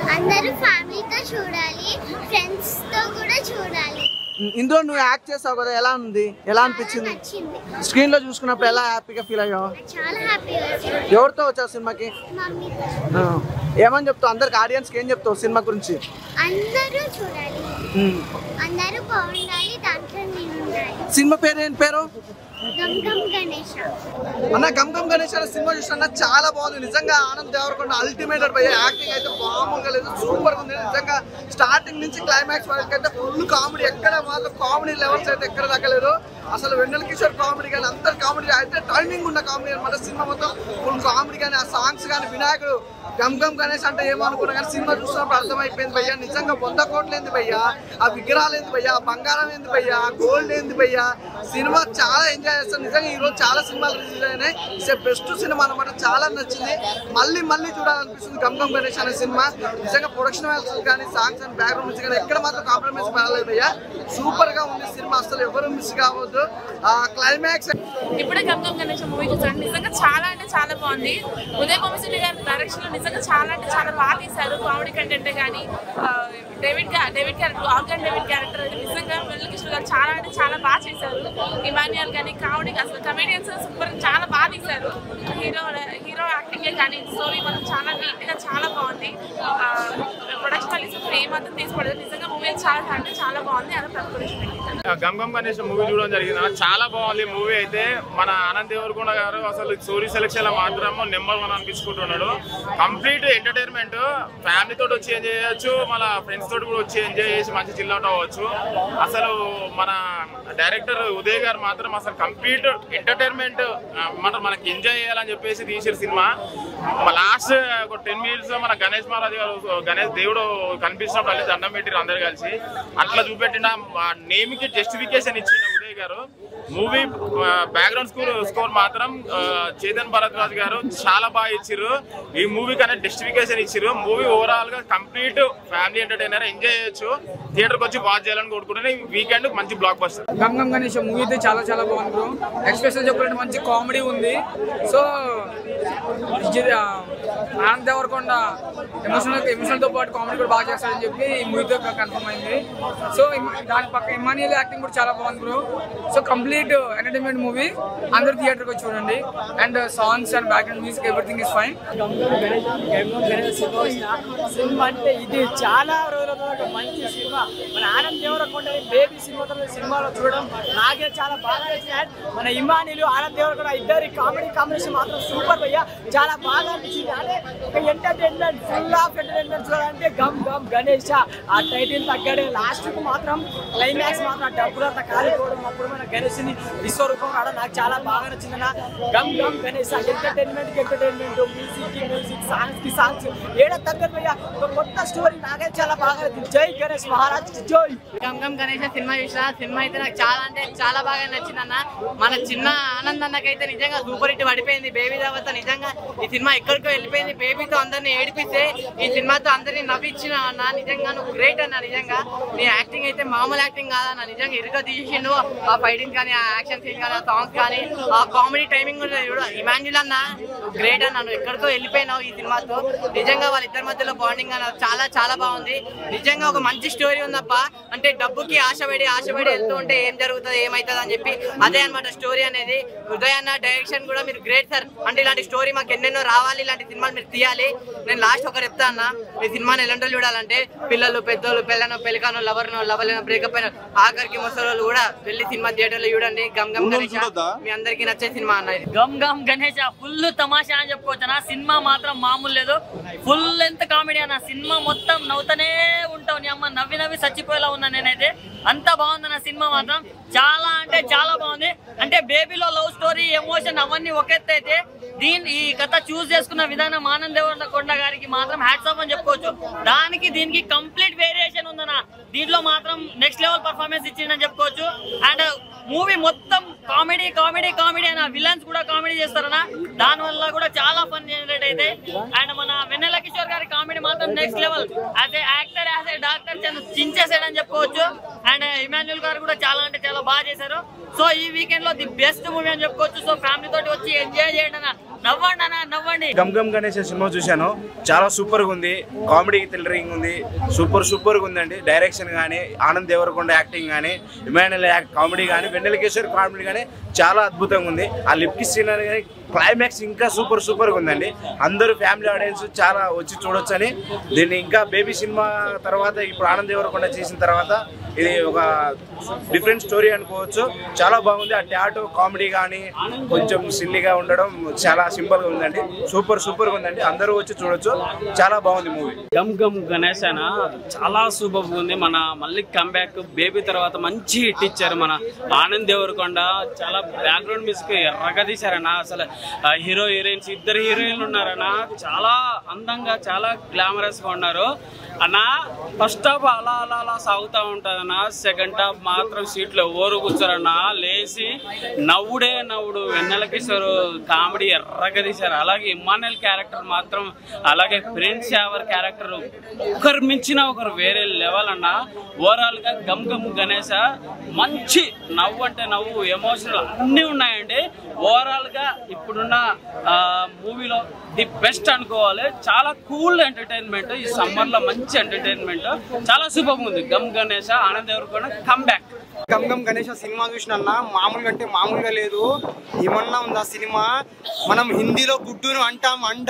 అందరూ ఫ్యామిలీతో చూడాలి ఫ్రెండ్స్ తో కూడా చూడాలి ఇందులో నువ్వు యాక్ట్ చేసావు కదా ఎలా ఉంది ఎలా అనిపించింది నచ్చింది స్క్రీన్ లో చూసుకున్నప్పుడు ఎలా హ్యాపీగా ఫీల్ అయ్యావు చాలా హ్యాపీగా ఉంది. ఎవరితో వచ్చావు సినిమాకి మమ్మీతో ఆ, ఏమని చెప్తావు అందరికి ఆడియన్స్ కి ఏం చెప్తావు సినిమా గురించి అందరూ చూడాలి ఉమ్. అందరూ బాగుండాలి దాంట్లో నేను ఉండాలి సినిమా పేరు ఏంటి పేరు గమ్ గమ్ గణేష అన్న గమ్ గమ్ గణేష్ అనే సినిమా చూసిన చాలా బాగుంది నిజంగా ఆనంద్ దేవరకొండ అల్టిమేట్ భయ్య యాక్టింగ్ అయితే మామూలుగా లేదు సూపర్ ఉంది నిజంగా స్టార్టింగ్ నుంచి క్లైమాక్స్ వరకు అయితే ఫుల్ కామెడీ ఎక్కడ మాత్రం కామెడీ లెవెల్స్ అయితే ఎక్కడ తగ్గలేదు అసలు వెన్నెల కిషోర్ కామెడీ కానీ అందరు కామెడీ అయితే టైమింగ్ ఉన్న కామెడీ అనమాట సినిమా మొత్తం ఫుల్ కామెడీ కానీ ఆ సాంగ్స్ కానీ వినాయకుడు గమ్ గమ్ గణేష్ అంటే ఏమో అనుకున్నా కానీ సినిమా చూసినప్పుడు అర్థమైపోయింది భయ్య నిజంగా వంద కోట్లు ఏంది భయ్య ఆ విగ్రహాలు ఏంది భయ్య ఆ బంగారం ఏంది భయ్య ఆ గోల్డ్ ఏంది భయ్య సినిమా చాలా ఎంజాయ్ చేస్తాను నిజంగా ఈ రోజు చాలా సినిమాలు రిలీజ్ అయినాయి ఇట్స్ బెస్ట్ సినిమా అనమాట చాలా నచ్చింది మళ్ళీ మళ్ళీ చూడాలనిపిస్తుంది గమ్ గమ్ గణేష్ అనే సినిమా నిజంగా ప్రొడక్షన్ వాల్యూస్ కానీ సాంగ్స్ అండ్ బ్యాక్గ్రౌండ్ మ్యూజిక్ కానీ ఎక్కడ మాత్రం కాంప్రమైజ్ పడలేదు భయ్య సూపర్ గా ఉంది సినిమా అసలు ఎవరు మిస్ కావద్దు ఆ క్లైమాక్స్ ఇప్పుడే గంగం గణేష్ మూవీ చూసాను నిజంగా చాలా అంటే చాలా బాగుంది ఉదయ్ భూమిశెట్టి గారి డైరెక్షన్ లో నిజంగా చాలా అంటే చాలా బాగా తీశారు కామెడీ కంటెంట్ కానీ డేవిడ్ గా డేవిడ్ క్యారెక్టర్ ఆర్గన్ డేవిడ్ క్యారెక్టర్ అయితే నిజంగా వెల్లకిషోర్ గారు చాలా అంటే చాలా బాగా చేశారు ఇమాన్యుయల్ కానీ కామెడీ అసలు కమెడియన్స్ సూపర్ చాలా బాగా తీశారు హీరో హీరో యాక్టింగే కానీ స్టోరీ మనం చాలా నీట్ గా చాలా బాగుంది ప్రొడక్షన్ వాల్యూస్ ఏమాత్రం తీసుకోలేదు నిజంగా మూవీ చాలా అంటే చాలా బాగుంది అదే ప్రకృతి గమ్ గమ్ గణేష్ మూవీ చూడడం జరిగింది అన్న. చాలా బాగుంది మూవీ అయితే మన ఆనంద్ దేవరకొండ గారు అసలు స్టోరీ సెలెక్షన్ లో మాత్రం నెంబర్ వన్ అనిపించుకుంటున్నాడు కంప్లీట్ ఎంటర్టైన్మెంట్ ఫ్యామిలీ తోటి వచ్చి ఎంజాయ్ చేయొచ్చు మన ఫ్రెండ్స్ తోటి కూడా వచ్చి ఎంజాయ్ చేసి మంచి చిల్ అవుట్ అవ్వచ్చు అసలు మన డైరెక్టర్ ఉదయ్ గారు మాత్రం అసలు కంప్లీట్ ఎంటర్టైన్మెంట్ మనం మనకి ఎంజాయ్ చేయాలని చెప్పేసి తీసిన సినిమా లాస్ట్ ఒక టెన్ మినిట్స్ మన గణేష్ మహారాజ్ గారు గణేష్ దేవుడు కనిపించినప్పుడు అల్లి దండం పెట్టిరు అందరు కలిసి అట్లా చూపెట్టిన నేమ్ కి జస్టిఫికేషన్ ఇచ్చిన ఉదయ్ గారు మూవీ బ్యాక్గ్రౌండ్ స్కోర్ స్కోర్ మాత్రం ఆ, చేతన్ భరద్వాజ్ గారు చాలా బాగా ఇచ్చిర్రు ఈ మూవీ కన్నా జస్టిఫికేషన్ ఇచ్చిర్రు మూవీ ఓవరాల్ గా కంప్లీట్ ఫ్యామిలీ ఎంటర్టైనర్ ఎంజాయ్ చేయొచ్చు థియేటర్కి వచ్చి వాచ్ చేయాలని కోరుకుంటున్నాను ఈ వీకెండ్ మంచి blockbuster Gam Gam Ganesh movie అయితే చాలా చాలా బాగుంది బ్రో ఎక్స్ప్రెషన్ చెప్పాలంటే మంచి కామెడీ ఉంది సో ఇది, ఆ, ఆనంద్ దేవరకొండ ఎమోషనల్ ఎమోషనల్ తో పాటు కామెడీ కూడా బాగా చేస్తాడని చెప్పి ఈ మూవీతో కన్ఫర్మ్ అయింది సో ఇమ్- దాని పక్క ఇమానియల్ యాక్టింగ్ కూడా చాలా బాగుంది bro so complete entertainment movie అందరు థియేటర్కి వచ్చి చూడండి and songs and background music everything is fine సినిమా అంటే ఇది చాలా రోజుల తర్వాత మంచి సినిమా మన ఆనంద్ దేవరకొండ బేబీ సినిమాతో సినిమాలో చూడడం నాకే చాలా బాగా నచ్చింది And మన ఇమానీలు ఆనంద్ దేవరకొండ ఇద్దరి కామెడీ కాంబినేషన్ మాత్రం సూపర్ భయ్య చాలా బాగా అనిపించింది అంటే ఒక ఎంటర్టైన్మెంట్ ఫుల్ ఆఫ్ ఎంటర్టైన్మెంట్ చూడాలంటే గమ్ గమ్ గణేష్ ఆ టైటిల్ తగ్గడే లాస్ట్ కు మాత్రం క్లైమాక్స్ మాత్రం డబ్బులంతా కాలిపోవడం అప్పుడు మన గణేష్ని విశ్వరూపం రావడం నాకు చాలా బాగా నచ్చిందన్న గమ్ గమ్ గణేష్ ఎంటర్టైన్మెంట్ కి ఎంటర్టైన్మెంట్ మ్యూజిక్ కి మ్యూజిక్ సాంగ్స్ కి సాంగ్స్ ఏడ తగ్గదు భయ్య ఒక కొత్త స్టోరీ నాకే చాలా బాగా నచ్చింది జై గణేష్ మహారాజ్ కి జై గమ్ గమ్ గణేష్ సినిమా చూసిన సినిమా అయితే నాకు చాలా అంటే చాలా బాగా నచ్చింది అన్న మన చిన్న ఆనంద్ అన్నకైతే నిజంగా సూపర్ హిట్ పడిపోయింది బేబీ తర్వాత నిజంగా ఈ సినిమా ఎక్కడికో వెళ్ళిపోయింది బేబీతో అందరిని ఏడిపిస్తే ఈ సినిమాతో అందరిని నవ్వించిన అన్న నిజంగా నువ్వు గ్రేట్ అన్న నిజంగా నీ యాక్టింగ్ అయితే మామూలు యాక్టింగ్ కాదన్న నిజంగా ఇరుగా తీసిండు ఆ ఫైటింగ్ కానీ ఆ యాక్షన్ సీన్ కానీ ఆ సాంగ్స్ కానీ ఆ కామెడీ టైమింగ్ ఇమాన్యుల్ అన్న గ్రేట్ అన్న నువ్వు ఎక్కడికో వెళ్ళిపోయినావు ఈ సినిమాతో నిజంగా వాళ్ళిద్దరి మధ్యలో బాండింగ్ అన్న చాలా చాలా బాగుంది నిజంగా ఒక మంచి స్టోరీ ఉందప్ప అంటే డబ్బుకి ఆశపడి ఆశపడి వెళ్తూ ఉంటే ఏం జరుగుతుంది ఏమవుతుంది అని చెప్పి అదే అన్నమాట స్టోరీ అనేది ఉదయ్ అన్న డైరెక్షన్ కూడా మీరు గ్రేట్ సార్ అంటే ఇలాంటి స్టోరీ మాకు ఎన్నెన్నో రావాలి ఇలాంటి సినిమాలు మీరు తీయాలి నేను లాస్ట్ ఒకరు చెప్తా అన్న ఈ సినిమాని ఎలాంటి వాళ్ళు చూడాలంటే పిల్లలు పెద్దోళ్ళు పెళ్ళను పెళ్ళికాను లవర్ను లవర్లను బ్రేకప్ అయిన ఆఖరికి ముసలోళ్ళు కూడా వెళ్ళి సినిమా థియేటర్లో చూడండి గమ్ గమ్ గణేష్ మీ అందరికీ నచ్చే సినిమా అన్న ఇది గమ్ గమ్ గణేష్ ఫుల్ తమాషా అని చెప్పుకోవచ్చు అన్న సినిమా మాత్రం మామూలు లేదు ఫుల్ ఎంత కామెడీ అన్న సినిమా మొత్తం నవ్వుతూనే ఉంటావు నీ అమ్మ నవ్వి నవ్వి చచ్చిపోయేలా ఉన్నా నేనైతే అంత బాగుంది అన్న సినిమా మాత్రం చాలా అంటే చాలా బాగుంది అంటే బేబీలో లవ్ స్టోరీ ఎమోషన్ అవన్నీ ఒక ఎత్తు అయితే దీని ఈ కథ చూస్ చేసుకున్న విధానం ఆనంద్ దేవర కొండ గారికి మాత్రం హ్యాట్స్ ఆఫ్ అని చెప్పుకోవచ్చు దానికి దీనికి కంప్లీట్ వేరియేషన్ ఉందన్న దీంట్లో మాత్రం నెక్స్ట్ లెవెల్ పర్ఫార్మెన్స్ ఇచ్చిందని చెప్పుకోవచ్చు అండ్ మూవీ మొత్తం కామెడీ కామెడీ కామెడీ అన్న విలన్స్ కూడా కామెడీ చేస్తారన్న దాని వల్ల కూడా చాలా ఫన్ జనరేట్ అయితే అండ్ మన వెన్నెల కిషోర్ గారి కామెడీ మాత్రం next level as a actor as a doctor చించేసాడని చెప్పుకోవచ్చు అండ్ ఇమాన్యుల్ గారు కూడా చాలా అంటే చాలా బాగా చేశారు సో ఈ వీకెండ్ లో ది బెస్ట్ మూవీ అని చెప్పుకోవచ్చు సో ఫ్యామిలీ తోటి వచ్చి ఎంజాయ్ చేయండి అన్న నవ్వండి అన్న నవ్వండి గమ్ గమ్ గణేష్ సినిమా చూశాను చాలా సూపర్ గా ఉంది కామెడీ థ్రిల్లరింగ్ ఉంది సూపర్ సూపర్ గా ఉందండి డైరెక్షన్ కానీ ఆనంద్ దేవరకొండ యాక్టింగ్ కానీ ఇమానుయల్ కామెడీ కానీ వెన్నెల కిషోర్ కామెడీ కానీ చాలా అద్భుతంగా ఉంది ఆ లిప్ కిస్ సీన్ కానీ క్లైమాక్స్ ఇంకా సూపర్ సూపర్ గా ఉందండి అందరూ ఫ్యామిలీ ఆడియన్స్ చాలా వచ్చి చూడొచ్చని దీన్ని ఇంకా బేబీ సినిమా తర్వాత ఇప్పుడు ఆనంద్ దేవరకొండ చేసిన తర్వాత ఇది ఒక డిఫరెంట్ స్టోరీ అనుకోవచ్చు చాలా బాగుంది ఆ టాటో కామెడీ కానీ కొంచెం సిల్లీగా ఉండడం చాలా సింపుల్ గా ఉందండి సూపర్ సూపర్ గా ఉందండి అందరూ వచ్చి చూడొచ్చు చాలా బాగుంది మూవీ గమ్ గమ్ గణేష్ అయిన చాలా సూపర్ ఉంది మన మళ్ళీ కంబ్యాక్ బేబీ తర్వాత మంచి హిట్ ఇచ్చారు మన ఆనంద్ దేవరకొండ చాలా బ్యాక్గ్రౌండ్ మ్యూజిక్ ఎర్రగా తీశారన్న అసలు ఆ హీరో హీరోయిన్స్ ఇద్దరు హీరోయిన్లు ఉన్నారన్న చాలా అందంగా చాలా గ్లామరస్ గా ఉన్నారు అన్న ఫస్ట్ హాఫ్ అలా అలా అలా సాగుతూ ఉంటుందన్న సెకండ్ హాఫ్ మాత్రం సీట్లో ఓరు కూర్చోరన్న లేచి నవ్వుడే నవ్వుడు వెన్నెల కిషోర్ కామెడీ ఎర్రగా తీశారు అలాగే ఇమానుయల్ క్యారెక్టర్ మాత్రం అలాగే ప్రిన్స్ యావర్ క్యారెక్టర్ ఒకరు మించిన ఒకరు వేరే లెవెల్ అన్న ఓవరాల్ గా గమ్ గమ్ గణేశ మంచి నవ్వు అంటే నవ్వు ఎమోషనల్ అన్నీ ఉన్నాయండి ఓవరాల్ గా ఇప్పుడున్న మూవీలో ది బెస్ట్ అనుకోవాలి చాలా కూల్ ఎంటర్టైన్మెంట్ ఈ సమ్మర్ లో మంచి ఎంటర్టైన్మెంట్ చాలా సూపర్ ఉంది గమ్ గణేశ ఆనంద్ ఎవరు కమ్ బ్యాక్ గమ్ గమ్ గణేష్ సినిమా చూసినన్నా మామూలుగా అంటే మామూలుగా లేదు ఏమన్నా ఉందా సినిమా మనం హిందీలో గుడ్డును అంటాం అండ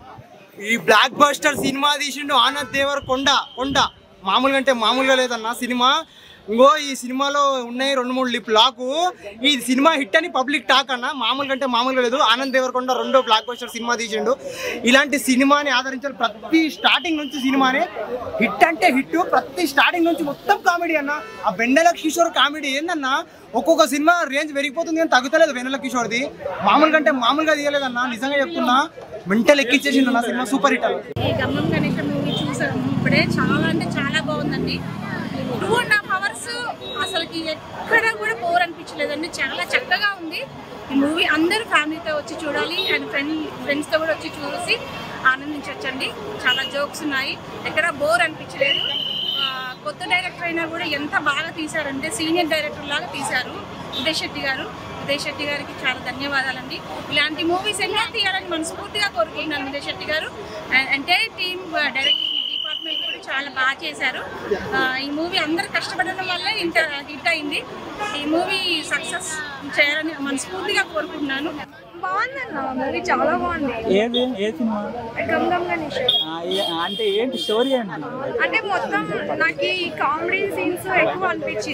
ఈ బ్లాక్ బస్టర్ సినిమా తీసిండు ఆనంద్ దేవర్ కొండ కొండ మామూలుగా అంటే మామూలుగా లేదన్న సినిమా ఇంకో ఈ సినిమాలో ఉన్నాయి రెండు మూడు లిప్ లాకు ఈ సినిమా హిట్ అని పబ్లిక్ టాక్ అన్న మామూలుగా అంటే మామూలుగా లేదు ఆనంద్ దేవరకొండ రెండో బ్లాక్ బస్టర్ సినిమా తీసిండు ఇలాంటి సినిమాని ఆదరించాలి ప్రతి స్టార్టింగ్ నుంచి సినిమాని హిట్ అంటే హిట్ ప్రతి స్టార్టింగ్ నుంచి మొత్తం కామెడీ అన్న ఆ వెన్నెల కిషోర్ కామెడీ ఏందన్నా ఒక్కొక్క సినిమా రేంజ్ పెరిగిపోతుంది కానీ తగ్గుతలేదు వెన్నెల కిషోర్ది మామూలుగా అంటే మామూలుగా తీయలేదన్నా నిజంగా చెప్తున్నా మెంటల్ ఎక్కిచ్చేసిండు నా సినిమా సూపర్ హిట్ అన్న ఈ గమ్మం గణేష్ మూవీ చూసాము ఇప్పుడే చాలా అంటే చాలా బాగుందండి టూ అండ్ హాఫ్ అవర్స్ అసలుకి ఎక్కడ కూడా బోర్ అనిపించలేదండి చాలా చక్కగా ఉంది ఈ మూవీ అందరూ ఫ్యామిలీతో వచ్చి చూడాలి అండ్ ఫ్రెండ్ ఫ్రెండ్స్తో కూడా వచ్చి చూసి ఆనందించవచ్చండి చాలా జోక్స్ ఉన్నాయి ఎక్కడ బోర్ అనిపించలేదు ఆ, కొత్త డైరెక్టర్ అయినా కూడా ఎంత బాగా తీశారంటే సీనియర్ డైరెక్టర్ లాగా తీశారు ఉదయ్ శెట్టి గారు ఉదయ్ శెట్టి గారికి చాలా ధన్యవాదాలండి ఇలాంటి మూవీస్ ఎన్నో తీయాలని మనస్ఫూర్తిగా కోరుకుంటున్నాను ఉదయ్ శెట్టి గారు ఎంటైర్ టీమ్ డైరెక్షన్ డిపార్ట్మెంట్ కూడా చాలా బాగా చేశారు ఆ, ఈ మూవీ అందరు కష్టపడడం వల్ల ఇంత హిట్ అయింది ఈ మూవీ సక్సెస్ చేయాలని మనస్ఫూర్తిగా కోరుకుంటున్నాను బాగుందన్న మూవీ చాలా బాగుంది ఏది ఏ సినిమా గమ్ గమ్ గణేష్ ఆ, ఏ- అంటే ఏంటి స్టోరీ ఏంటి అంటే మొత్తం నాకు ఈ కామెడీ సీన్స్ ఎక్కువ అనిపించింది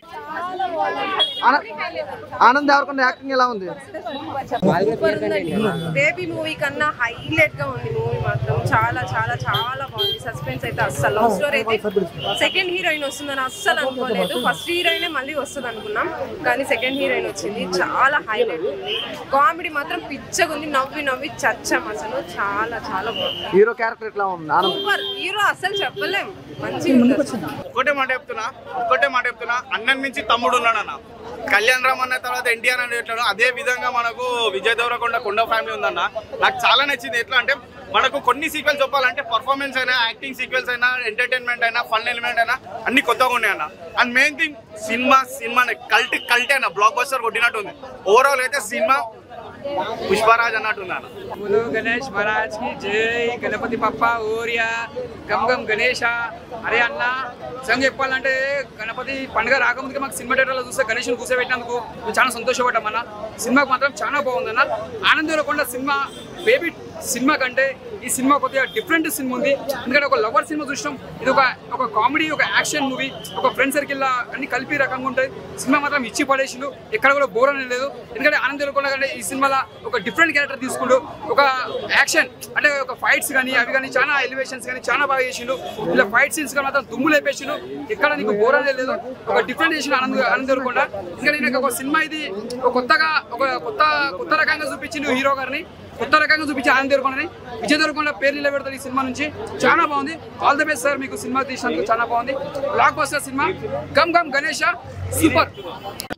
ఆనంద్ దేవరకొండ యాక్టింగ్ ఎలా ఉంది బేబీ మూవీ కన్నా హైలైట్ గా ఉంది మూవీ మాత్రం చాలా చాలా చాలా బాగుంది సస్పెన్స్ అయితే అస్సలు లవ్ స్టోరీ అయితే సెకండ్ హీరోయిన్ వస్తుందని అస్సలు అనుకోలేదు ఫస్ట్ హీరోయిన్ మళ్ళీ వస్తుంది అనుకున్నాం కానీ సెకండ్ హీరోయిన్ వచ్చింది చాలా హైలైట్ ఉంది కామెడీ మాత్రం పిచ్చగా ఉంది నవ్వి నవ్వి చచ్చాం అసలు చాలా చాలా బాగుంది హీరో క్యారెక్టర్ ఎట్లా ఉంది ఆనంద్ సూపర్ హీరో అస్సలు చెప్పలేం మంచిగా ఒకటే మాట చెప్తున్నా ఒకటే మాట చెప్తున్నా అన్నన్ మించి తమ్ముడు ఉన్నాడన్న కళ్యాణ్ రామ్ అన్న తర్వాత ఎన్టీఆర్ అని ఎట్లా అదే విధంగా మనకు విజయ్ దేవరకొండ కొండ ఫ్యామిలీ ఉందన్న నాకు చాలా నచ్చింది ఎట్లా అంటే మనకు కొన్ని సీక్వెన్స్ చెప్పాలంటే పర్ఫార్మెన్స్ అయినా యాక్టింగ్ సీక్వెన్స్ అయినా ఎంటర్టైన్మెంట్ అయినా ఫన్ ఎలిమెంట్ అయినా అన్ని కొత్తగా ఉన్నాయన్న అండ్ మెయిన్ థింగ్ సినిమా సినిమా కల్ట్ కల్ట్ అయినా బ్లాక్ బస్టర్ కొట్టినట్టు ఉంది ఓవరాల్ అయితే సినిమా పుష్పరాజ్ అన్నట్టు ఉంది అన్న బోలో గణేష్ మహారాజ్ కి జై గణపతి పప్ప ఓరియా గమ్ గమ్ గణేష అరే అన్న నిజంగా చెప్పాలంటే గణపతి పండుగ రాకముందుకే మాకు సినిమా థియేటర్లో చూస్తే గణేష్ని కూర్చోబెట్టినందుకు మేము చాలా సంతోషపడ్డాం అన్న సినిమాకి మాత్రం చాలా బాగుందన్న ఆనందరకొండ సినిమా బేబీ సినిమా కంటే ఈ సినిమా కొద్దిగా డిఫరెంట్ సినిమా ఉంది ఎందుకంటే ఒక లవర్ సినిమా చూసినాం ఇది ఒక ఒక కామెడీ ఒక యాక్షన్ మూవీ ఒక ఫ్రెండ్ సర్కిల్ అన్ని కలిపి రకంగా ఉంటాయి సినిమా మాత్రం ఇచ్చి పడేసిండు ఎక్కడ కూడా బోర్ అనేది లేదు ఎందుకంటే ఆనంద్ దేవరకొండ కంటే ఈ సినిమాలో ఒక డిఫరెంట్ క్యారెక్టర్ తీసుకుంటూ ఒక యాక్షన్ అంటే ఒక ఫైట్స్ కానీ అవి కానీ చాలా ఎలివేషన్స్ కానీ చాలా బాగా చేసిండు ఇలా ఫైట్ సీన్స్ కానీ మాత్రం దుమ్ము లేపేసిండు ఎక్కడ నీకు బోర్ అనేది లేదు ఒక డిఫరెంట్ చేసిన ఆనంద్ ఆనంద్ దేవరకొండ ఇంకా నేను ఒక సినిమా ఇది ఒక కొత్తగా ఒక కొత్త కొత్త రకంగా చూపించిండు హీరో గారిని కొత్త రకంగా చూపించి ఆనంద్ దేవరకొండని విజయ్ దేవరకొండ పేరు నిలబెడతారు ఈ సినిమా నుంచి చాలా బాగుంది ఆల్ ది బెస్ట్ సార్ మీకు సినిమా తీసినందుకు చాలా బాగుంది బ్లాక్ బస్టర్ సినిమా గమ్ గమ్ గణేష సూపర్